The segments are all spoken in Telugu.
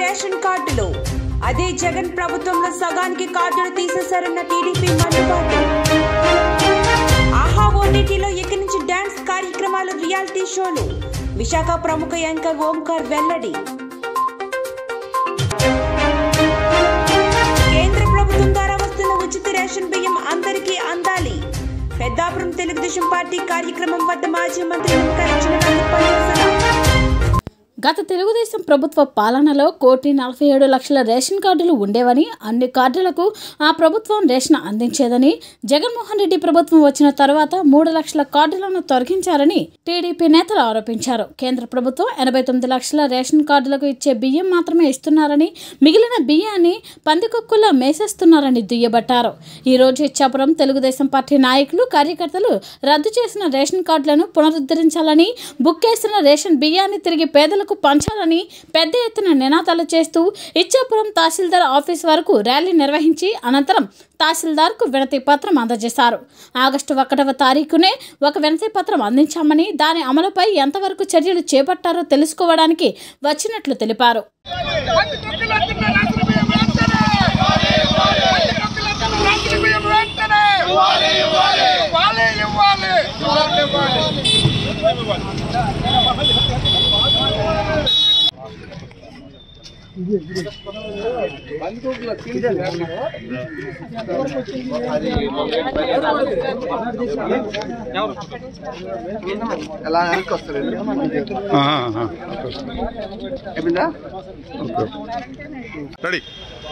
రేషన్ కార్డులు అదే జగన్ ప్రభుత్వంలో సగానికి కార్డులు తీసేశారన్న టీడీపీ మండిపాటు ఆహా ఓటీటీలో ఇక నుంచి డాన్స్ కార్యక్రమాలు రియాలిటీ షోలు విశాఖ ప్రముఖ యాంకర్ ఓంకార్ వెల్లడి కేంద్ర ప్రభుత్వం ద్వారా వస్తున్న ఉచిత రేషన్ బియ్యం అందరికీ అందాలి పెద్దాపురం తెలుగుదేశం పార్టీ కార్యక్రమం వద్ద మాజీ మంత్రి నిమ్మకాయల చినరాజు పర్యటన గత తెలుగుదేశం ప్రభుత్వ పాలనలో కోటి నలభై ఏడు లక్షల రేషన్ కార్డులు ఉండేవని అన్ని కార్డులకు ఆ ప్రభుత్వం రేషన్ అందించేదని జగన్మోహన్ రెడ్డి ప్రభుత్వం వచ్చిన తర్వాత మూడు లక్షల కార్డులను తొలగించారని టీడీపీ నేతలు ఆరోపించారు కేంద్ర ప్రభుత్వం ఎనభై తొమ్మిది లక్షల రేషన్ కార్డులకు ఇచ్చే బియ్యం మాత్రమే ఇస్తున్నారని మిగిలిన బియ్యాన్ని పందికొక్కులా మేసేస్తున్నారని దుయ్యబట్టారు ఈ రోజు ఇచ్చాపురం తెలుగుదేశం పార్టీ నాయకులు కార్యకర్తలు రద్దు చేసిన రేషన్ కార్డులను పునరుద్ధరించాలని బుక్ చేసిన రేషన్ బియ్యాన్ని తిరిగి పేదలకు పంచాలని పెద్ద ఎత్తున నినాదాలు చేస్తూ ఇచ్చాపురం తహసీల్దార్ ఆఫీస్ వరకు ర్యాలీ నిర్వహించి అనంతరం తహసీల్దార్కు వినతి పత్రం అందజేశారు ఆగస్టు ఒకటవ తారీఖునే ఒక వినతి పత్రం అందించామని దాని అమలుపై ఎంతవరకు చర్యలు చేపట్టారో తెలుసుకోవడానికి వచ్చినట్లు తెలిపారు పంది తొక్కులు వస్తున్న రాత్రి బియ్యం వెంటనే పంది తొక్కులు వస్తున్న రాత్రి బియ్యం వెంటనే ఇవ్వాలి ఇవ్వాలి ఎలా వెనక్కి వస్తారు అయిపోయిందా రెడీ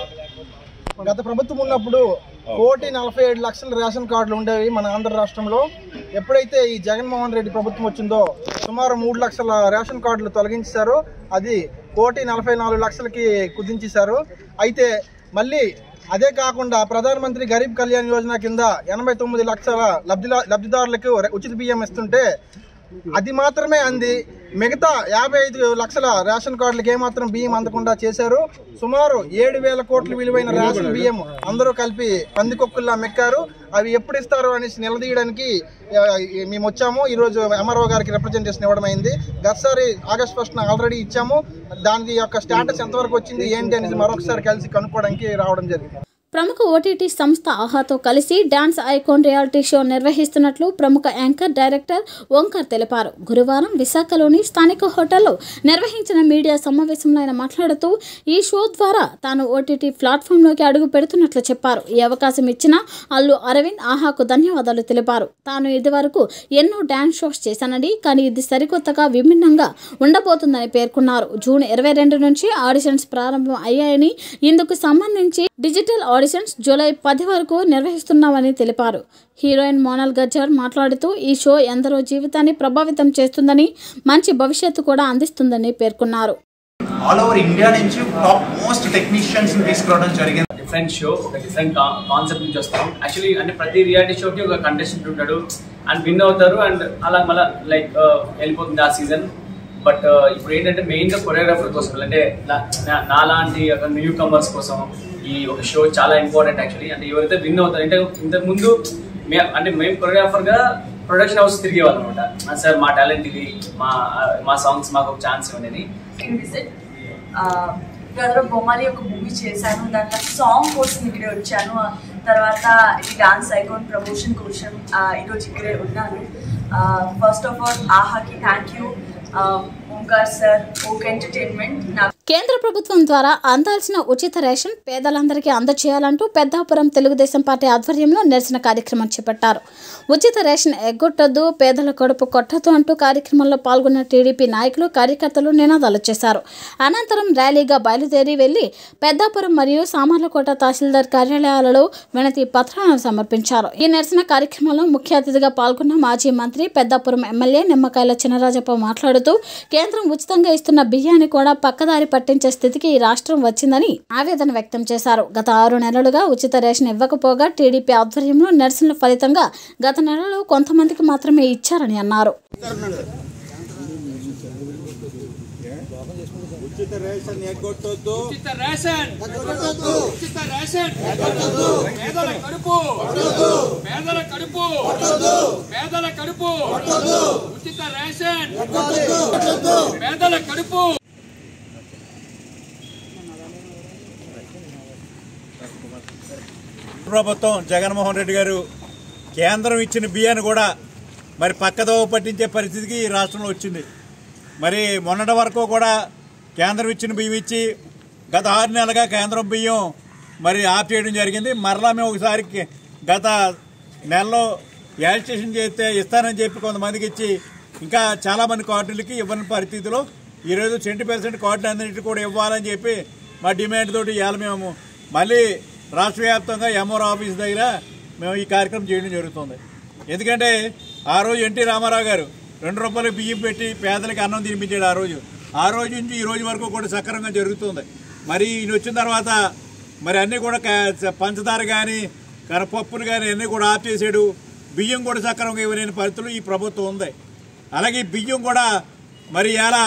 గత ప్రభుత్వం ఉన్నప్పుడు కోటి నలభై ఏడు లక్షల రేషన్ కార్డులు ఉండేవి మన ఆంధ్ర రాష్ట్రంలో ఎప్పుడైతే ఈ జగన్మోహన్ రెడ్డి ప్రభుత్వం వచ్చిందో సుమారు మూడు లక్షల రేషన్ కార్డులు తొలగించారో అది కోటి నలభై నాలుగు లక్షలకి కుదించేశారు అయితే మళ్ళీ అదే కాకుండా ప్రధానమంత్రి గరీబ్ కళ్యాణ్ యోజన కింద ఎనభై తొమ్మిది లక్షల లబ్ధిదా లబ్ధిదారులకు రే- ఉచిత బియ్యం ఇస్తుంటే అది మాత్రమే అంది మిగతా యాభై ఐదు లక్షల రేషన్ కార్డులకు ఏమాత్రం బియ్యం అందకుండా చేశారు సుమారు ఏడు వేల కోట్ల విలువైన రేషన్ బియ్యం అందరూ కలిపి పందికొక్కుల్లా మెక్కారు అవి ఎప్పుడు ఇస్తారు అనేసి నిలదీయడానికి ఆ, మేము వచ్చాము ఈరోజు ఎంఆర్ఓ గారికి రిప్రజెంటేషన్ ఇవ్వడం అయింది గతసారి ఆగస్ట్ ఫస్ట్ ఆల్రెడీ ఇచ్చాము దాని యొక్క స్టేటస్ ఎంతవరకు వచ్చింది ఏంటి అనేది మరొకసారి కలిసి కనుక్కోవడానికి రావడం జరిగింది ప్రముఖ ఓటీటీ సంస్థ ఆహాతో కలిసి డాన్స్ ఐకాన్ రియాలిటీ షో నిర్వహిస్తున్నట్లు ప్రముఖ యాంకర్ డైరెక్టర్ ఓంకార్ తెలిపారు గురువారం విశాఖలోని స్థానిక హోటల్లో నిర్వహించిన మీడియా సమావేశంలో ఆయన మాట్లాడుతూ ఈ షో ద్వారా తాను ఓటీటీ ప్లాట్ఫామ్లోకి అడుగు పెడుతున్నట్లు చెప్పారు ఈ అవకాశం ఇచ్చిన అల్లు అరవింద్ ఆహాకు ధన్యవాదాలు తెలిపారు తాను ఇదివరకు ఎన్నో డాన్స్ షోస్ చేశానని కానీ ఇది సరికొత్తగా విభిన్నంగా ఉండబోతుందని పేర్కొన్నారు జూన్ ఇరవై రెండు నుంచి ఆడిషన్స్ ప్రారంభం అయ్యాయని ఇందుకు సంబంధించి డిజిటల్ ఆడిషన్స్ జూలై పది వరకు నిర్వహిస్తున్నామని తెలిపారు హీరోయిన్ మోనల్ గజ్జర్ మాట్లాడుతూ ఈ షో ఎందరో జీవితాన్ని ప్రభావితం చేస్తుందని మంచి భవిష్యత్తు కూడా అందిస్తుందని పేర్కొన్నారు ఆల్ ఓవర్ ఇండియా నుంచి టాప్ మోస్ట్ టెక్నీషియన్స్ తీసుకురావడం జరిగింది డిఫరెంట్ షో ఒక డిఫరెంట్ కాన్సెప్ట్ నుంచి వస్తాం యాక్చువల్లీ అంటే ప్రతి రియాలిటీ షోకి ఒక కంటెస్టెంట్ ఉంటాడు అండ్ విన్ అవుతారు అండ్ అలా మళ్ళీ లైక్ వెళ్ళిపోతుంది ఆ సీజన్ బట్ ఇప్పుడు ఏంటంటే మెయిన్ గా కొరియోగ్రాఫర్ కోసం అంటే నా- నా- నాలాంటి ఒక న్యూ కమర్స్ కోసం ఈ ఒక షో చాలా ఇంపార్టెంట్ యాక్చువల్లీ అంటే ఎవరైతే విన్ అవుతారు అంటే ఇంతకు ముందు మే అంటే మేము కొరియోగ్రాఫర్ గా ప్రొడక్షన్ హౌస్ తిరిగేవాళ్ళం అనమాట సార్ మా టాలెంట్ ఇది మా మా సాంగ్స్ మాకు ఒక ఛాన్స్ ఇవ్వండి విజిట్ బ్రదర్ బొమ్మాలి ఒక మూవీ చేశాను దాంట్లో సాంగ్ కోసం ఇక్కడే వచ్చాను తర్వాత ఇది డాన్స్ ఐకాన్ ప్రమోషన్ కోసం ఆ, ఈరోజు ఇక్కడే ఉన్నాను ఫస్ట్ ఆఫ్ ఆల్ ఆహాకి thank you Omkar sir oak entertainment నా కేంద్ర ప్రభుత్వం ద్వారా అందాల్సిన ఉచిత రేషన్ పేదలందరికీ అందజేయాలంటూ పెద్దాపురం తెలుగుదేశం పార్టీ ఆధ్వర్యంలో నిరసన కార్యక్రమం చేపట్టారు ఉచిత రేషన్ ఎగ్గొట్టొద్దు పేదల కడుపు కొట్టద్దు అంటూ కార్యక్రమంలో పాల్గొన్న టీడీపీ నాయకులు కార్యకర్తలు నినాదాలు చేశారు అనంతరం ర్యాలీగా బయలుదేరి వెళ్లి పెద్దాపురం మరియు సామర్లకోట తహసీల్దార్ కార్యాలయాలలో వినతి పత్రాలను సమర్పించారు ఈ నిరసన కార్యక్రమంలో ముఖ్య అతిథిగా పాల్గొన్న మాజీ మంత్రి పెద్దాపురం ఎమ్మెల్యే నిమ్మకాయల చినరాజప్ప మాట్లాడుతూ కేంద్రం ఉచితంగా ఇస్తున్న బియ్యాన్ని కూడా పక్కదారి పట్టించే స్థితికి ఈ రాష్ట్రం వచ్చిందని ఆవేదన వ్యక్తం చేశారు గత ఆరు నెలలుగా ఉచిత రేషన్ ఇవ్వకపోగా టీడీపీ ఆధ్వర్యంలో నిరసనల ఫలితంగా గత నెలలో కొంతమందికి మాత్రమే ఇచ్చారని అన్నారు ఉచిత రేషన్ ఎగ్గొట్టొద్దు ఉచిత రేషన్ ఉచిత రేషన్ పేదల కడుపు పేదల కడుపు పేదల కడుపు ఉచిత రేషన్ పేదల కడుపు రాష్ట్ర ప్రభుత్వం జగన్మోహన్ రెడ్డి గారు కేంద్రం ఇచ్చిన బియ్యాన్ని కూడా మరి పక్కదోవ పట్టించే పరిస్థితికి ఈ రాష్ట్రంలో వచ్చింది మరి మొన్నటి వరకు కూడా కేంద్రం ఇచ్చిన బియ్యం ఇచ్చి గత ఆరు నెలలుగా కేంద్రం బియ్యం మరి ఆఫ్ చేయడం జరిగింది మరలా మేము ఒకసారి కే- గత నెలలో యాజిటేషన్ చేస్తే ఇస్తానని చెప్పి కొంతమందికి ఇచ్చి ఇంకా చాలామంది కార్డులకి ఇవ్వని పరిస్థితిలో ఈరోజు ట్వంటీ పర్సెంట్ కార్డులు అన్నింటికి కూడా ఇవ్వాలని చెప్పి మా డిమాండ్ తోటి ఇవాళ మేము మళ్ళీ రాష్ట్ర వ్యాప్తంగా ఎంఆర్ ఆఫీస్ దగ్గర మేము ఈ కార్యక్రమం చేయడం జరుగుతుంది ఎందుకంటే ఆ రోజు ఎన్టీ రామారావు గారు రెండు రూపాయలు బియ్యం పెట్టి పేదలకు అన్నం తినిపించాడు ఆ రోజు ఆ రోజు నుంచి ఈ రోజు వరకు కూడా సక్రమంగా జరుగుతుంది మరి ఈయన వచ్చిన తర్వాత మరి అన్నీ కూడా క- పంచదార కానీ కరపప్పులు కానీ అన్నీ కూడా ఆఫ్ చేసాడు బియ్యం కూడా సక్రమంగా ఇవ్వలేని పరిస్థితులు ఈ ప్రభుత్వం ఉంది అలాగే ఈ బియ్యం కూడా మరి ఎలా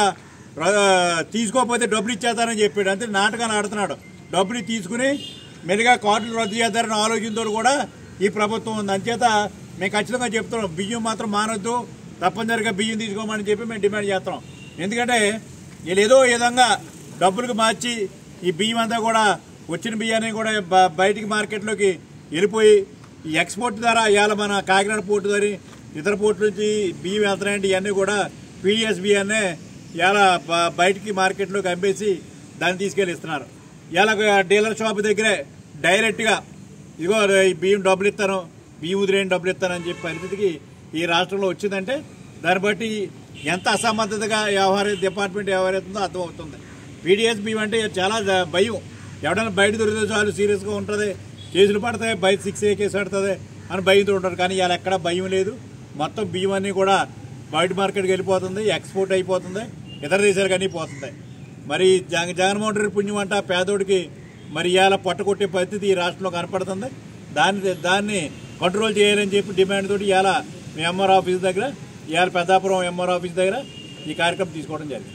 తీసుకోకపోతే డబ్బులు ఇచ్చేస్తానని చెప్పాడు అంతే నాటకాలు ఆడుతున్నాడు డబ్బులు తీసుకుని మెరుగా కార్డులు రద్దు చేద్దారని ఆలోచనతో కూడా ఈ ప్రభుత్వం ఉంది అంచేత మేము ఖచ్చితంగా చెప్తున్నాం బియ్యం మాత్రం మానొద్దు తప్పనిసరిగా బియ్యం తీసుకోమని చెప్పి మేము డిమాండ్ చేస్తున్నాం ఎందుకంటే వీళ్ళు ఏదో విధంగా డబ్బులకు మార్చి ఈ బియ్యం అంతా కూడా వచ్చిన బియ్యాన్ని కూడా బ- బయటికి మార్కెట్లోకి వెళ్ళిపోయి ఈ ఎక్స్పోర్ట్ ద్వారా ఇవాళ మన కాకినాడ పోర్టు ద్వారా ఇతర పోర్టుల నుంచి బియ్యం వెళ్తున్నాయంటే ఇవన్నీ కూడా పీడిఎస్ బియ్యాన్నే ఇవాళ బ- బయటికి మార్కెట్లోకి అమ్మేసి దాన్ని తీసుకెళ్ళి ఇస్తున్నారు ఇవాళ డీలర్ షాప్ దగ్గరే డైరెక్ట్గా ఇదిగో ఈ బియ్యం డబ్బులు ఇస్తాను బియ్యం ఉదిరేని డబ్బులు ఇస్తానని చెప్పి పరిస్థితికి ఈ రాష్ట్రంలో వచ్చిందంటే దాన్ని బట్టి ఎంత అసమర్థతగా వ్యవహార డిపార్ట్మెంట్ వ్యవహరిస్తుందో అర్థమవుతుంది పీడిఎస్ బియ్యం అంటే చాలా ద- భయం ఎవడైనా బయట దొరికితే చాలు సీరియస్గా ఉంటుంది కేసులు పడతాయి బయట సిక్స్ ఏ కేసు పడుతుంది అని భయంతో ఉంటారు కానీ ఇవాళ ఎక్కడ భయం లేదు మొత్తం బియ్యం అన్నీ కూడా బయట మార్కెట్కి వెళ్ళిపోతుంది ఎక్స్పోర్ట్ అయిపోతుంది ఇతర దేశాలకు అన్నీ పోతుంది మరి జగ జగన్మోహన్ రెడ్డి పుణ్యం అంట పేదోడికి మరి ఇవాళ పొట్ట కొట్టే పరిస్థితి ఈ రాష్ట్రంలో కనపడుతుంది దాన్ని దాన్ని కంట్రోల్ చేయాలని చెప్పి డిమాండ్ తోటి ఇవాళ మీ ఎంఆర్ ఆఫీస్ దగ్గర ఇవాళ పెద్దాపురం ఎంఆర్ ఆఫీస్ దగ్గర ఈ కార్యక్రమం తీసుకోవడం జరిగింది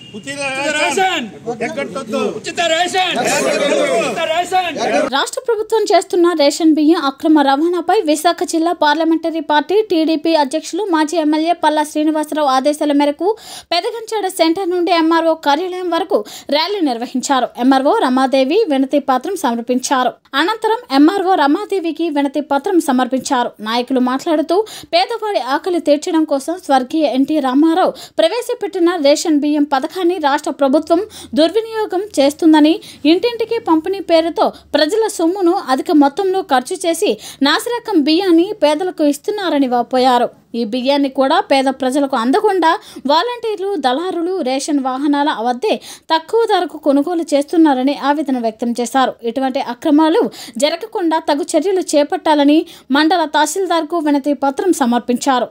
రాష్ట్ర ప్రభుత్వం చేస్తున్న రేషన్ బియ్యం అక్రమ రవాణాపై విశాఖ జిల్లా పార్లమెంటరీ పార్టీ టీడీపీ అధ్యక్షులు మాజీ ఎమ్మెల్యే పల్లా శ్రీనివాసరావు ఆదేశాల మేరకు పెదగంచాడ సెంటర్ నుండి ఎంఆర్ఓ కార్యాలయం వరకు ర్యాలీ నిర్వహించారు ఎంఆర్ఓ రమాదేవి వినతి పత్రం సమర్పించారు అనంతరం ఎంఆర్ఓ రమాదేవికి వినతి పత్రం సమర్పించారు నాయకులు మాట్లాడుతూ పేదవాడి ఆకలి తీర్చడం కోసం స్వర్గీయ ఎన్టీ రామారావు ప్రవేశపెట్టిన రేషన్ బియ్యం పథకాన్ని రాష్ట్ర ప్రభుత్వం దుర్వినియోగం చేస్తుందని ఇంటింటికి పంపిణీ పేరుతో ప్రజల సొమ్మును అధిక మొత్తంలో ఖర్చు చేసి నాసిరకం బియ్యాన్ని పేదలకు ఇస్తున్నారని వాపోయారు ఈ బియ్యాన్ని కూడా పేద ప్రజలకు అందకుండా వాలంటీర్లు దళారులు రేషన్ వాహనాల వద్దే తక్కువ ధరకు కొనుగోలు చేస్తున్నారని ఆవేదన వ్యక్తం చేశారు ఇటువంటి అక్రమాలు జరగకుండా తగు చర్యలు చేపట్టాలని మండల తహసీల్దార్కు వినతి పత్రం సమర్పించారు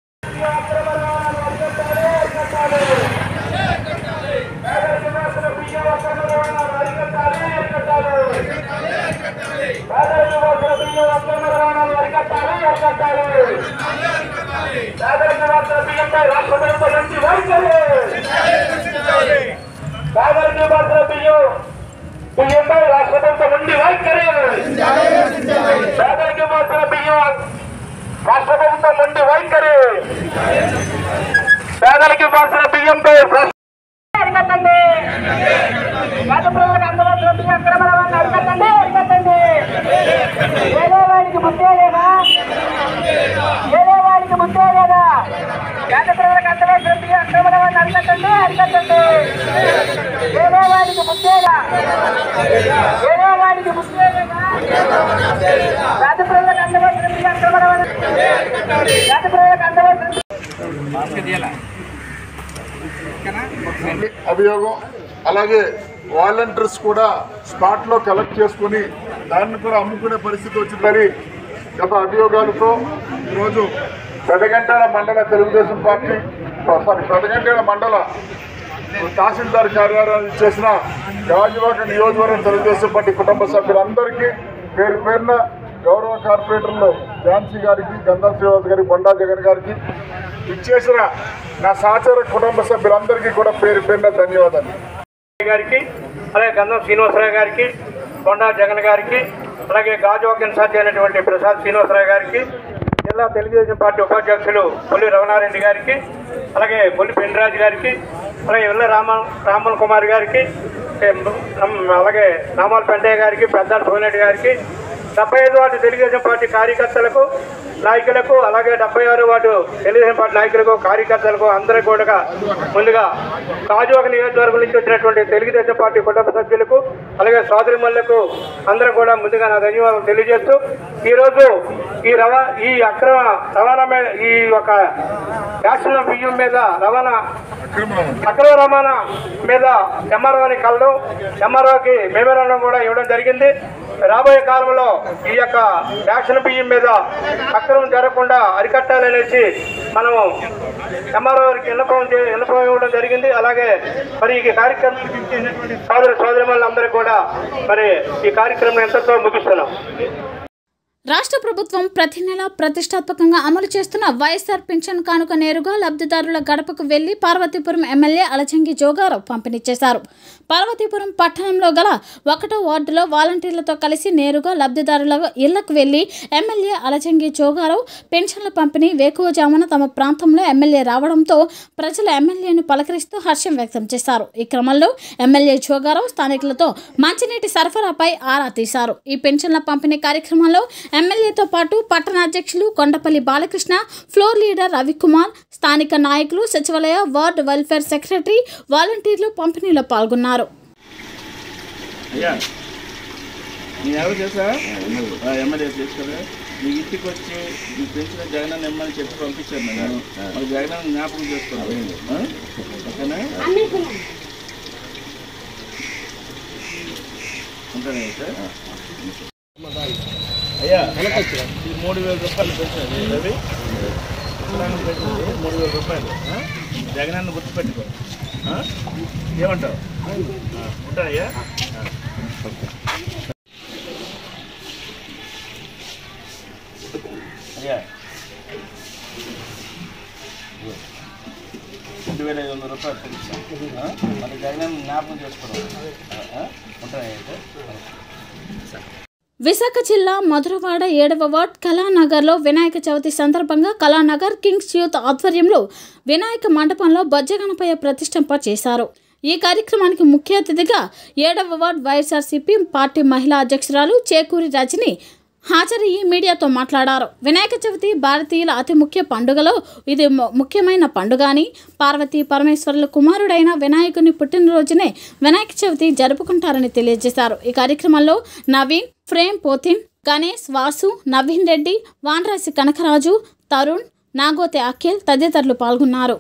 బియ్యంపై రాష్ట్ర ప్రభుత్వం ఉండి వైఖరి పేదరికి మాత్రం బియ్యం రాష్ట్ర ప్రభుత్వం ఉండి వైఖరి పేదలకి మాత్రం బియ్యంపై అరికట్టండి పేద ప్రజలకు అందుబాటులో బియ్యం అక్రమ రవాణా అరికట్టండి అరికట్టండి ఏదో వాడికి బుద్ధే లేదా ఏదో వాడికి బుద్ధే లేదా పేద ప్రజలకు అందుబాటులో బియ్యం అక్రమ రవాణా అరికట్టండి అరికట్టండి ఏదో వాడికి బుద్ధేగా ఏదో వాడికి బుద్ధే లేదా పేద ప్రజలకు అందుబాటులో బియ్యం అక్రమ రవాణా పేద ప్రజలకు అందుబాటులో అభియోగం అలాగే వాలంటీర్స్ కూడా స్పాట్ లో కలెక్ట్ చేసుకుని దాన్ని కూడా అమ్ముకునే పరిస్థితి వచ్చిందని గత అభియోగాలతో ఈరోజు పెదగంటాల మండల తెలుగుదేశం పార్టీ సారీ పెదగంటాల మండల తహసీల్దార్ కార్యాలయం చేసిన గాజువాక నియోజకవర్గం తెలుగుదేశం పార్టీ కుటుంబ సభ్యులందరికీ పేరు పేరున గౌరవ కార్పొరేటర్లు ఝాన్సీ గారికి గంధం శ్రీనివాస్ గారికి బొండా జగన్ గారికి ఇచ్చేసిన నా సహచర కుటుంబ సభ్యులందరికీ కూడా పేరు పేరున ధన్యవాదాలు గారికి అలాగే గంధం శ్రీనివాసరావు గారికి కొండా జగన్ గారికి అలాగే గాజువాక ఇన్ఛార్జి అయినటువంటి ప్రసాద్ శ్రీనివాసరావు గారికి జిల్లా తెలుగుదేశం పార్టీ ఉపాధ్యక్షులు పుల్లి రమణారెడ్డి గారికి అలాగే పుల్లి పెండిరాజు గారికి అలాగే ఇళ్ళ రామ రామన్ కుమార్ గారికి ఏ, మ్, అలాగే రామాల పెంటయ్య గారికి పెద్దాడు సోమిరెడ్డి గారికి డెబ్బై ఐదు వార్డు తెలుగుదేశం పార్టీ కార్యకర్తలకు నాయకులకు అలాగే డెబ్బై ఆరు వార్డు తెలుగుదేశం పార్టీ నాయకులకు కార్యకర్తలకు అందరూ కూడా ముందుగా కాజువాక నియోజకవర్గం నుంచి వచ్చినటువంటి తెలుగుదేశం పార్టీ కుటుంబ సభ్యులకు అలాగే సోదరిమల్లకు అందరూ కూడా ముందుగా నా ధన్యవాదాలు తెలియజేస్తూ ఈరోజు ఈ రవా ఈ అక్రమ రవాణా మీద ఈ ఒక రేషన్ బియ్యం మీద రవాణా అక్రమ రవాణా మీద ఎంఆర్ఓని కలడం ఎంఆర్ఓకి మెమోరాండం కూడా ఇవ్వడం జరిగింది రాబోయే కాలంలో ఈ యొక్క రేషన్ బియ్యం మీద అక్రమం జరగకుండా అరికట్టాలనేసి మనము ఎంఆర్ఓకి విన్నపం చే- విన్నపం ఇవ్వడం జరిగింది అలాగే మరి ఈ కార్యక్రమం చేసినటువంటి సోదర సోదరిమణులందరూ కూడా మరి ఈ కార్యక్రమం ఎంతతో ముగిస్తున్నాం రాష్ట్ర ప్రభుత్వం ప్రతి నెల ప్రతిష్టాత్మకంగా అమలు చేస్తున్న వైఎస్ఆర్ పింఛన్ కానుక నేరుగా లబ్ధిదారుల గడపకు వెళ్లి పార్వతీపురం ఎమ్మెల్యే అలచంగి జోగారావు పంపిణీ చేశారు పార్వతీపురం పట్టణంలో గల ఒకటో వార్డులో వాలంటీర్లతో కలిసి నేరుగా లబ్ధిదారుల ఇళ్లకు వెళ్లి ఎమ్మెల్యే అలచంగి జోగారావు పెన్షన్ల పంపిణీ వేకువజామున తమ ప్రాంతంలో ఎమ్మెల్యే రావడంతో ప్రజలు ఎమ్మెల్యేను పలకరిస్తూ హర్షం వ్యక్తం చేశారు ఈ క్రమంలో ఎమ్మెల్యే జోగారావు స్థానికులతో మంచినీటి సరఫరాపై ఆరా తీశారు ఈ పెన్షన్ల పంపిణీ కార్యక్రమంలో ఎమ్మెల్యేతో పాటు పట్టణ అధ్యక్షులు కొండపల్లి బాలకృష్ణ ఫ్లోర్ లీడర్ రవికుమార్ స్థానిక నాయకులు సచివాలయ వార్డు వెల్ఫేర్ సెక్రటరీ వాలంటీర్లు పంపిణీలో పాల్గొన్నారు అయ్యా నేను ఎవరు చేసా ఎమ్మెల్యే చేసి కదా మీ ఇంటికి వచ్చి మీ పెంచిన జగన్ ఎమ్మెల్యే చెప్పి పంపించాను నేను మరి జగన్ జ్ఞాపకం చేసుకోవాలి ఆ? ఓకేనా ఉంటానే సార్ అయ్యా ఈ మూడు వేల రూపాయలు పెంచాలి రవి ఎకరానికి పెట్టింది మూడు వేల రూపాయలు ఆ? జగనన్న గుర్తుపెట్టుకో ఆ? ఏమంటావు ఆ, ఉంటానయ్యా ఆ. అయ్యా రెండు వేల ఐదు వందల రూపాయలు పెంచా మరి జగన్ జ్ఞాపకం చేసుకోవడం ఉంటానయ్యా విశాఖ జిల్లా మధురవాడ ఏడవ వార్డ్ కళానగర్లో వినాయక చవితి సందర్భంగా కళానగర్ కింగ్స్ యూత్ ఆధ్వర్యంలో వినాయక మండపంలో బొజ్జగణపయ్య ప్రతిష్ఠంప చేశారు ఈ కార్యక్రమానికి ముఖ్య అతిథిగా ఏడవ వార్డ్ వైఎస్ఆర్సీపీ పార్టీ మహిళా అధ్యక్షురాలు చేకూరి రజని హాజరయ్యి మీడియాతో మాట్లాడారు వినాయక చవితి భారతీయుల అతి ముఖ్య పండుగలో ఇది ము- ముఖ్యమైన పండుగ అని పార్వతీ పరమేశ్వరుల కుమారుడైన వినాయకుని పుట్టినరోజునే వినాయక చవితి జరుపుకుంటారని తెలియజేశారు ఈ కార్యక్రమంలో నవీన్ ఫ్రేమ్ పోతిన్ గణేష్ వాసు నవీన్ రెడ్డి వానరాశి కనకరాజు తరుణ్ నాగోతి అఖిల్ తదితరులు పాల్గొన్నారు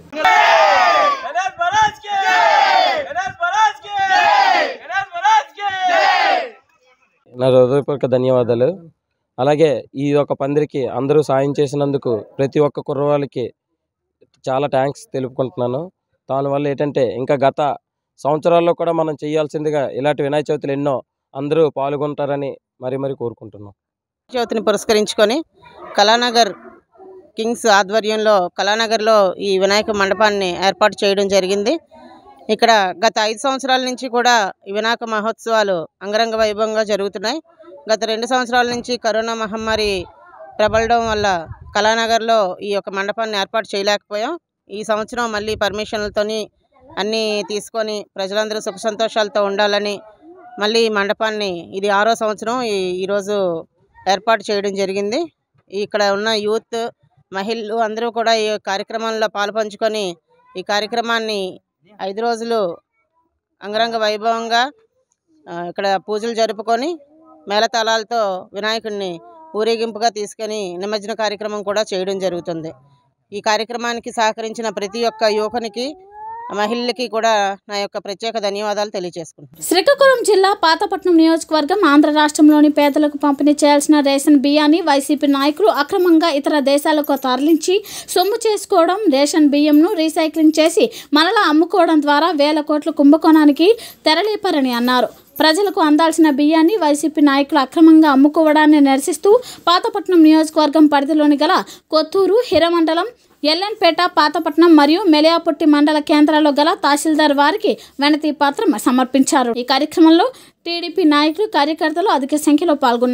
నా హృదయపూర్వక ధన్యవాదాలు అలాగే ఈ యొక్క పందిరికి అందరూ సాయం చేసినందుకు ప్రతి ఒక్క కుర్రవాళ్ళకి చాలా థ్యాంక్స్ తెలుపుకుంటున్నాను దానివల్ల ఏంటంటే ఇంకా గత సంవత్సరాల్లో కూడా మనం చేయాల్సిందిగా ఇలాంటి వినాయక చవితులు ఎన్నో అందరూ పాల్గొంటారని మరి మరి కోరుకుంటున్నాం చవితిని పురస్కరించుకొని కళానగర్ కింగ్స్ ఆధ్వర్యంలో కళానగర్లో ఈ వినాయక మండపాన్ని ఏర్పాటు చేయడం జరిగింది ఇక్కడ గత ఐదు సంవత్సరాల నుంచి కూడా ఈ వినాయక మహోత్సవాలు అంగరంగ వైభవంగా జరుగుతున్నాయి గత రెండు సంవత్సరాల నుంచి కరోనా మహమ్మారి ప్రబలడం వల్ల కళానగర్లో ఈ యొక్క మండపాన్ని ఏర్పాటు చేయలేకపోయాం ఈ సంవత్సరం మళ్ళీ పర్మిషన్లతోని అన్నీ తీసుకొని ప్రజలందరూ సుఖ సంతోషాలతో ఉండాలని మళ్ళీ ఈ మండపాన్ని ఇది ఆరో సంవత్సరం ఈ ఈరోజు ఏర్పాటు చేయడం జరిగింది ఇక్కడ ఉన్న యూత్ మహిళలు అందరూ కూడా ఈ కార్యక్రమంలో పాలుపంచుకొని ఈ కార్యక్రమాన్ని ఐదు రోజులు అంగరంగ వైభవంగా ఆ, ఇక్కడ పూజలు జరుపుకొని మేళతాళాలతో వినాయకుడిని ఊరేగింపుగా తీసుకొని నిమజ్జన కార్యక్రమం కూడా చేయడం జరుగుతుంది ఈ కార్యక్రమానికి సహకరించిన ప్రతి ఒక్క యువకునికి మహిళలకి కూడా నా యొక్క ప్రత్యేక ధన్యవాదాలు తెలియజేసుకుంటున్నాను శ్రీకాకుళం జిల్లా పాతపట్నం నియోజకవర్గం ఆంధ్ర రాష్ట్రంలోని పేదలకు పంపిణీ చేయాల్సిన రేషన్ బియ్యాన్ని వైసీపీ నాయకులు అక్రమంగా ఇతర దేశాలకు తరలించి సొమ్ము చేసుకోవడం రేషన్ బియ్యంను రీసైక్లింగ్ చేసి మరలా అమ్ముకోవడం ద్వారా వేల కోట్ల కుంభకోణానికి తెరలేపారని అన్నారు ప్రజలకు అందాల్సిన బియ్యాన్ని వైసీపీ నాయకులు అక్రమంగా అమ్ముకోవడాన్ని నిరసిస్తూ పాతపట్నం నియోజకవర్గం పరిధిలోని గల కొత్తూరు హిరమండలం ఎల్లన్పేట పాతపట్నం మరియు మెలియాపుట్టి మండల కేంద్రాల్లో గల తహసీల్దార్ వారికి వినతి పత్రం సమర్పించారు ఈ కార్యక్రమంలో టీడీపీ నాయకులు కార్యకర్తలు అధిక సంఖ్యలో పాల్గొన్నారు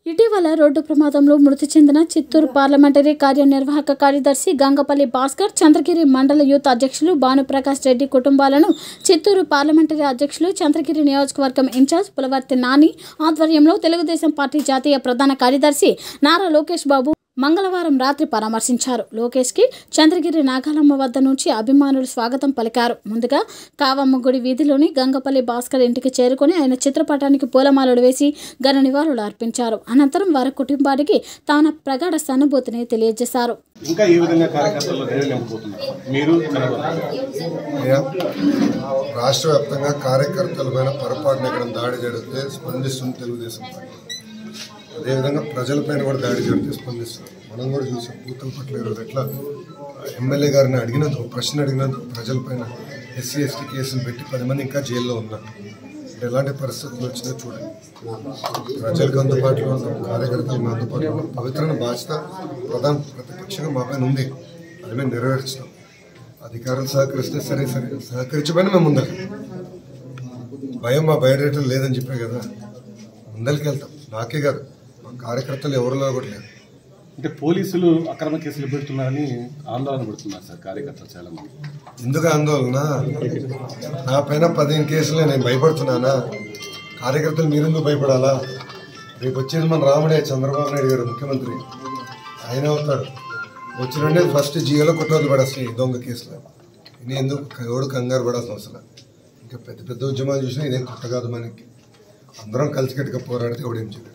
ఇటీవల రోడ్డు ప్రమాదంలో మృతి చెందిన చిత్తూరు పార్లమెంటరీ కార్యనిర్వాహక కార్యదర్శి గంగపల్లి భాస్కర్ చంద్రగిరి మండల యూత్ అధ్యక్షులు భానుప్రకాష్ రెడ్డి కుటుంబాలను చిత్తూరు పార్లమెంటరీ అధ్యక్షులు చంద్రగిరి నియోజకవర్గం ఇన్ఛార్జ్ పులవర్తి నాని ఆధ్వర్యంలో తెలుగుదేశం పార్టీ జాతీయ ప్రధాన కార్యదర్శి నారా లోకేష్ బాబు మంగళవారం రాత్రి పరామర్శించారు లోకేష్కి చంద్రగిరి నాగాలమ్మ వద్ద నుంచి అభిమానులు స్వాగతం పలికారు ముందుగా కావమ్మ గుడి వీధిలోని గంగపల్లి భాస్కర్ ఇంటికి చేరుకొని ఆయన చిత్రపటానికి పూలమాలలు వేసి ఘన నివాళులు అర్పించారు అనంతరం వారి కుటుంబానికి తాన ప్రగాఢ సానుభూతిని తెలియజేశారు ఇంకా ఏ విధంగా కార్యకర్తల్లో ధైర్యం నింపుతున్నారు మీరు కనబడుతున్నారు అయ్యా, రాష్ట్ర వ్యాప్తంగా కార్యకర్తల పైన పొరపాటున ఇక్కడ దాడి జరిగితే స్పందిస్తుంది తెలుగుదేశం పార్టీ అదేవిధంగా ప్రజలపైన కూడా దాడి జరిగితే స్పందిస్తుంది మనం కూడా చూసాం బూతుల పట్ల ఈరోజు ఎట్లా ఎమ్మెల్యే గారిని అడిగినందుకు ప్రశ్న అడిగినందుకు ప్రజలపైన ఎస్సీ ఎస్టీ కేసులు పెట్టి పది మంది ఇంకా జైల్లో ఉన్నారు ఇప్పుడు ఎలాంటి పరిస్థితులు వచ్చినా చూడండి ప్రజలకు అందుబాటులో ఉన్నాం కార్యకర్తలకు అందుబాటులో ఉన్నాం పవిత్రమైన బాధ్యత ప్రధాన ప్రతిపక్షంగా మా పైన ఉంది అది మేము నెరవేర్చుతాం అధికారులు సహకరిస్తే సరే సరే సహకరించబోయినా మేము ముందరికి భయం మా బయోడేటా లేదని చెప్పే కదా ముందరికి వెళ్తాం నాకే కాదు మా కార్యకర్తలు ఎవరిలో కూడా లేదు అంటే పోలీసులు అక్రమ కేసులు పెడుతున్నారని ఆందోళన పడుతున్నారు సార్ కార్యకర్తలు చాలా మంది ఎందుకు ఆందోళన నా పైన పదిహేను కేసులే నేను భయపడుతున్నానా కార్యకర్తలు మీరెందుకు భయపడాలా రేపు వచ్చేది మన రాముడే చంద్రబాబు నాయుడు గారు ముఖ్యమంత్రి ఆయన అవుతాడు వచ్చినంటే ఫస్ట్ జియోలో కుట్రలు పడేస్తాయి ఈ దొంగ కేసులో ఇది ఎందుకు ఎవడు కంగారు పడాల్సిన అవసరం ఇంకా పెద్ద పెద్ద ఉద్యమాలు చూసినా ఇదేం కొత్త కాదు మనకి అందరం కలిసికట్టుగా పోరాడితే ఎవడేం చేయలేదు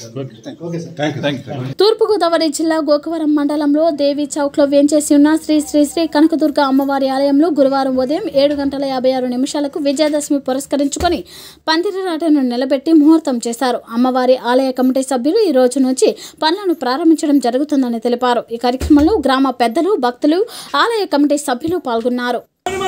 తూర్పుగోదావరి జిల్లా గోకవరం మండలంలో దేవి చౌక్ లో వేంచేసి ఉన్న శ్రీ శ్రీ శ్రీ కనకదుర్గ అమ్మవారి ఆలయంలో గురువారం ఉదయం ఏడు గంటల యాభై ఆరు నిమిషాలకు విజయదశమి పురస్కరించుకొని పందిరిరాటను నిలబెట్టి ముహూర్తం చేశారు అమ్మవారి ఆలయ కమిటీ సభ్యులు ఈ రోజు నుంచి పనులను ప్రారంభించడం జరుగుతుందని తెలిపారు ఈ కార్యక్రమంలో గ్రామ పెద్దలు భక్తులు ఆలయ కమిటీ సభ్యులు పాల్గొన్నారు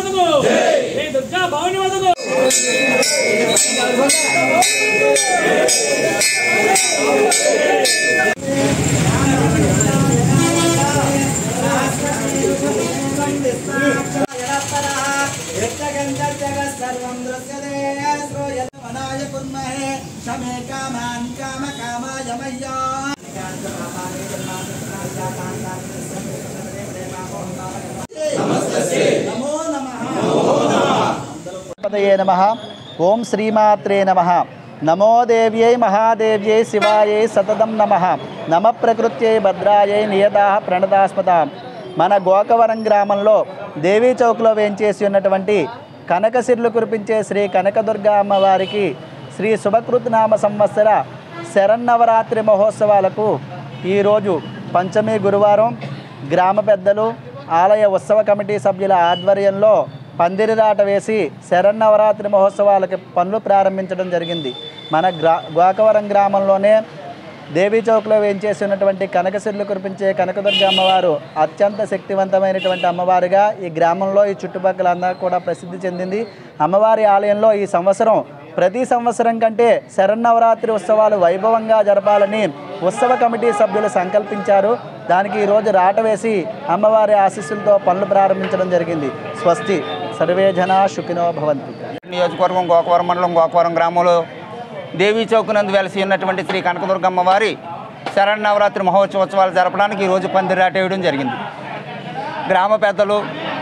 పదయే నమ ఓం శ్రీమాత్రే నమ నమో దేవ్యై మహాదేవ్యై శివాయై సతతం నమ నమ ప్రకృత్యై భద్రాయై నియతా ప్రణదాస్మత మన గోకవరం గ్రామంలో దేవీ చౌక్లో వేంచేసి ఉన్నటువంటి కనకసిర్లు కురిపించే శ్రీ కనకదుర్గ అమ్మవారికి శ్రీ శుభకృత్ నామ సంవత్సర శరన్నవరాత్రి మహోత్సవాలకు ఈరోజు పంచమి గురువారం గ్రామ పెద్దలు ఆలయ ఉత్సవ కమిటీ సభ్యుల ఆధ్వర్యంలో పందిరిరాట వేసి శరన్నవరాత్రి మహోత్సవాలకి పనులు ప్రారంభించడం జరిగింది మన గ్రా గోకవరం గ్రామంలోనే దేవీ చౌక్లో వేంచేసి ఉన్నటువంటి కనకసిర్లు కురిపించే కనకదుర్గ అమ్మవారు అత్యంత శక్తివంతమైనటువంటి అమ్మవారిగా ఈ గ్రామంలో ఈ చుట్టుపక్కల అంతా కూడా ప్రసిద్ధి చెందింది అమ్మవారి ఆలయంలో ఈ సంవత్సరం ప్రతి సంవత్సరం కంటే శరన్నవరాత్రి ఉత్సవాలు వైభవంగా జరపాలని ఉత్సవ కమిటీ సభ్యులు సంకల్పించారు దానికి ఈరోజు రాట వేసి అమ్మవారి ఆశీస్సులతో పనులు ప్రారంభించడం జరిగింది స్వస్తి సర్వే జనా సుఖినో భవంతు నియోజకవర్గం గోకవరం మండలం గోకవరం గ్రామంలో దేవీ చౌక్ నందు వెలసి ఉన్నటువంటి శ్రీ కనకదుర్గమ్మ వారి శరణవరాత్రి మహోత్సవాలు జరపడానికి ఈరోజు పందిరాట వేయడం జరిగింది గ్రామ పెద్దలు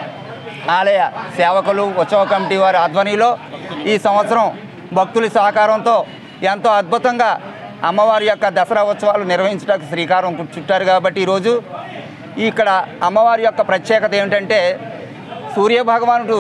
ఆలయ సేవకులు ఉత్సవ కమిటీ వారి ఆధ్వర్యంలో ఈ సంవత్సరం భక్తుల సహకారంతో ఎంతో అద్భుతంగా అమ్మవారి యొక్క దసరా ఉత్సవాలు నిర్వహించడానికి శ్రీకారం చుట్టారు కాబట్టి ఈరోజు ఇక్కడ అమ్మవారి యొక్క ప్రత్యేకత ఏమిటంటే సూర్యభగవానుడు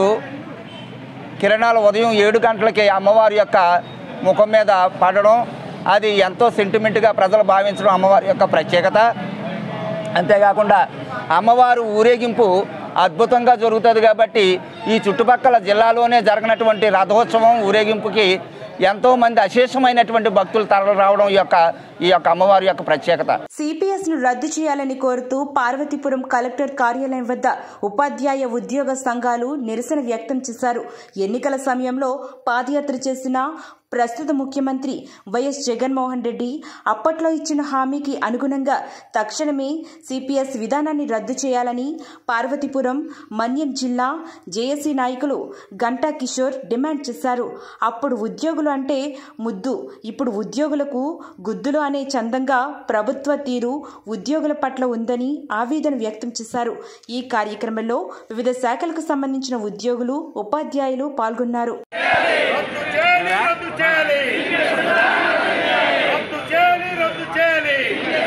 కిరణాలు ఉదయం ఏడు గంటలకి అమ్మవారి యొక్క ముఖం మీద పడడం అది ఎంతో సెంటిమెంట్గా ప్రజలు భావించడం అమ్మవారి యొక్క ప్రత్యేకత అంతేకాకుండా అమ్మవారు ఊరేగింపు అద్భుతంగా జరుగుతుంది కాబట్టి ఈ చుట్టుపక్కల జిల్లాలోనే జరగనటువంటి రథోత్సవం ఊరేగింపుకి ఎంతోమంది అశేషమైనటువంటి భక్తులు తరలి రావడం ఈ యొక్క ఈ యొక్క అమ్మవారి యొక్క ప్రత్యేకత సిపిఎస్ ను రద్దు చేయాలని కోరుతూ పార్వతీపురం కలెక్టర్ కార్యాలయం వద్ద ఉపాధ్యాయ ఉద్యోగ సంఘాలు నిరసన వ్యక్తం చేశారు ఎన్నికల సమయంలో పాదయాత్ర చేసిన ప్రస్తుత ముఖ్యమంత్రి వైఎస్ జగన్మోహన్ రెడ్డి అప్పట్లో ఇచ్చిన హామీకి అనుగుణంగా తక్షణమే సిపిఎస్ విధానాన్ని రద్దు చేయాలని పార్వతీపురం మన్యం జిల్లా జేఏసీ నాయకులు గంటా కిషోర్ డిమాండ్ చేశారు అప్పుడు ఉద్యోగులు అంటే ముద్దు ఇప్పుడు ఉద్యోగులకు గుద్దులు అనే చందంగా ప్రభుత్వ తీరు ఉద్యోగుల పట్ల ఉందని ఆవేదన వ్యక్తం చేశారు ఈ కార్యక్రమంలో వివిధ శాఖలకు సంబంధించిన ఉద్యోగులు ఉపాధ్యాయులు పాల్గొన్నారు రద్దు చేయాలి రద్దు చేయాలి రద్దు చేయాలి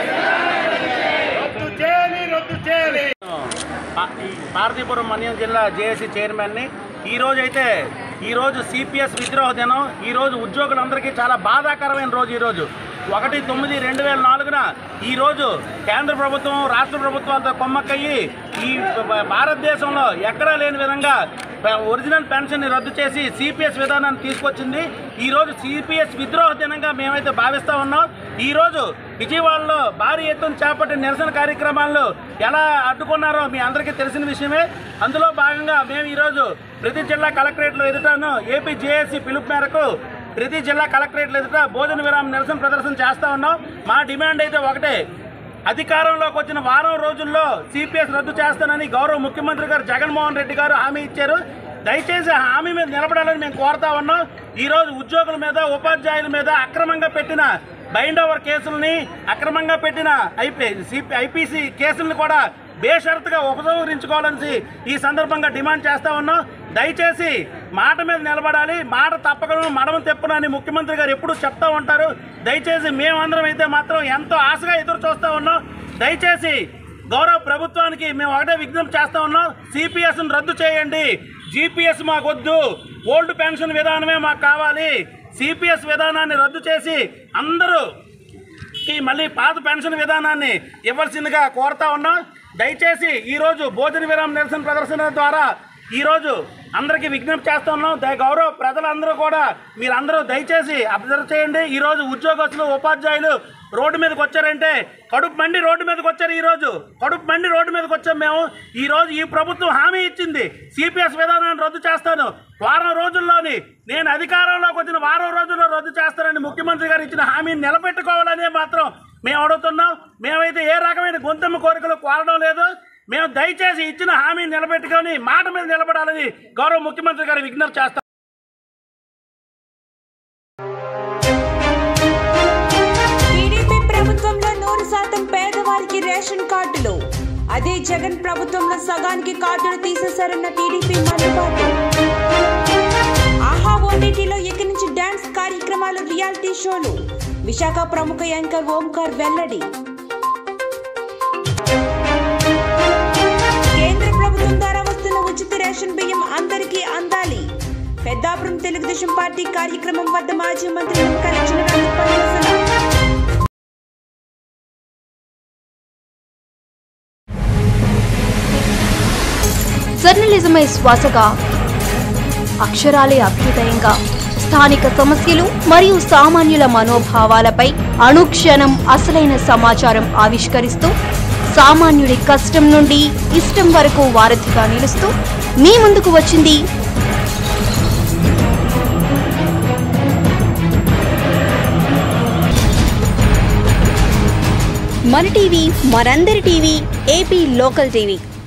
రద్దు చేయాలి రద్దు చేయాలి పా- ఈ పార్వతీపురం మన్యం జిల్లా జేఏసీ చైర్మన్ని ఈ రోజు అయితే ఈ రోజు సిపిఎస్ విద్రోహ దినం ఈ రోజు ఉద్యోగులందరికీ చాలా బాధాకరమైన రోజు ఈ రోజు ఒకటి తొమ్మిది రెండు వేల నాలుగున ఈ రోజు కేంద్ర ప్రభుత్వం రాష్ట్ర ప్రభుత్వాలతో కొమ్మక్కయ్యి ఈ భ- భారతదేశంలో ఎక్కడా లేని విధంగా ప- ఒరిజినల్ పెన్షన్ ని రద్దు చేసి సిపిఎస్ విధానాన్ని తీసుకొచ్చింది ఈ రోజు సిపిఎస్ విద్రోహ దినంగా మేమైతే భావిస్తా ఉన్నాం ఈ రోజు విజయవాడలో భారీ ఎత్తున చేపట్టిన నిరసన కార్యక్రమాల్లో ఎలా అడ్డుకున్నారో మీ అందరికీ తెలిసిన విషయమే అందులో భాగంగా మేము ఈరోజు ప్రతి జిల్లా కలెక్టరేట్లో ఎదుటాను ఏపీ జేఏసీ పిలుపు మేరకు ప్రతి జిల్లా కలెక్టరేట్ల ఎదుట భోజన విరామం నిరసన ప్రదర్శన చేస్తా ఉన్నాం మా డిమాండ్ అయితే ఒకటే అధికారంలోకి వచ్చిన వారం రోజుల్లో సిపిఎస్ రద్దు చేస్తానని గౌరవ ముఖ్యమంత్రి గారు జగన్మోహన్ రెడ్డి గారు హామీ ఇచ్చారు దయచేసి ఆ హామీ మీద నిలబడాలని మేము కోరుతా ఉన్నాం ఈ రోజు ఉద్యోగుల మీద ఉపాధ్యాయుల మీద అక్రమంగా పెట్టిన బైండ్ ఓవర్ కేసుల్ని అక్రమంగా పెట్టిన ఐపీ సిపి ఐపీసీ కేసులను కూడా బేషరతుగా ఉపసంహరించుకోవాలని ఈ సందర్భంగా డిమాండ్ చేస్తా ఉన్నాం దయచేసి మాట మీద నిలబడాలి మాట తప్పకుండా మడమ తెప్పునని ముఖ్యమంత్రి గారు ఎప్పుడూ చెప్తా ఉంటారు దయచేసి మేమందరం అయితే మాత్రం ఎంతో ఆశగా ఎదురు చూస్తా ఉన్నాం దయచేసి గౌరవ ప్రభుత్వానికి మేము ఒకటే విజ్ఞప్తి చేస్తా ఉన్నాం సిపిఎస్ను రద్దు చేయండి జీపీఎస్ మాకు వద్దు ఓల్డ్ పెన్షన్ విధానమే మాకు కావాలి సిపిఎస్ విధానాన్ని రద్దు చేసి అందరూ ఈ మళ్ళీ పాత పెన్షన్ విధానాన్ని ఇవ్వాల్సిందిగా కోరుతా ఉన్నాం దయచేసి ఈరోజు భోజన విరామ నిరసన ప్రదర్శన ద్వారా ఈరోజు అందరికీ విజ్ఞప్తి చేస్తా ఉన్నాం దయ గౌరవ ప్రజలందరూ కూడా మీరందరూ దయచేసి అబ్జర్వ్ చేయండి ఈరోజు ఉద్యోగస్తులు ఉపాధ్యాయులు రోడ్డు మీదకి వచ్చారంటే కడుపు మండి రోడ్డు మీదకి వచ్చారు ఈరోజు కడుపు మండి రోడ్డు మీదకి వచ్చాం మేము ఈ రోజు ఈ ప్రభుత్వం హామీ ఇచ్చింది సిపిఎస్ విధానాన్ని రద్దు చేస్తాను వారం రోజుల్లోని నేను అధికారంలోకి వచ్చిన వారం రోజుల్లో రద్దు చేస్తానని ముఖ్యమంత్రి గారు ఇచ్చిన హామీని నిలబెట్టుకోవాలనే మాత్రం మేము అడుగుతున్నాం మేమైతే ఏ రకమైన గొంతెమ్మ కోరికలు కోరడం లేదు మేము దయచేసి ఇచ్చిన హామీని నిలబెట్టుకొని మాట మీద నిలబడాలని గౌరవ ముఖ్యమంత్రి గారు విజ్ఞప్తి చేస్తాం టీడీపీ ప్రభుత్వంలో నూరు శాతం పేదవారికి రేషన్ కార్డులు అదే జగన్ ప్రభుత్వంలో సగానికి కార్డులు తీసేశారన్న టీడీపీ మందుబాటు ఆహా ఓటీటీలో ఇక నుంచి డాన్స్ కార్యక్రమాలు రియాలిటీ షోలు విశాఖ ప్రముఖ యాంకర్ ఓంకార్ వెల్లడి కేంద్ర ప్రభుత్వం ద్వారా వస్తున్న ఉచిత రేషన్ బియ్యం అందరికీ అందాలి పెద్దాపురం తెలుగుదేశం పార్టీ కార్యక్రమం వద్ద మాజీ మంత్రి నిమ్మకాయల చినరాజు పర్యవేక్షణ జర్నలిజమే శ్వాసగా అక్షరాలే అభ్యుదయంగా స్థానిక సమస్యలు మరియు సామాన్యుల మనోభావాలపై అనుక్షణం అసలైన సమాచారం ఆవిష్కరిస్తూ సామాన్యుడి కష్టం నుండి ఇష్టం వరకు వారధిగా నిలుస్తూ మీ ముందుకు వచ్చింది మన టీవీ మనందరి టీవీ ఏపీ లోకల్ టీవీ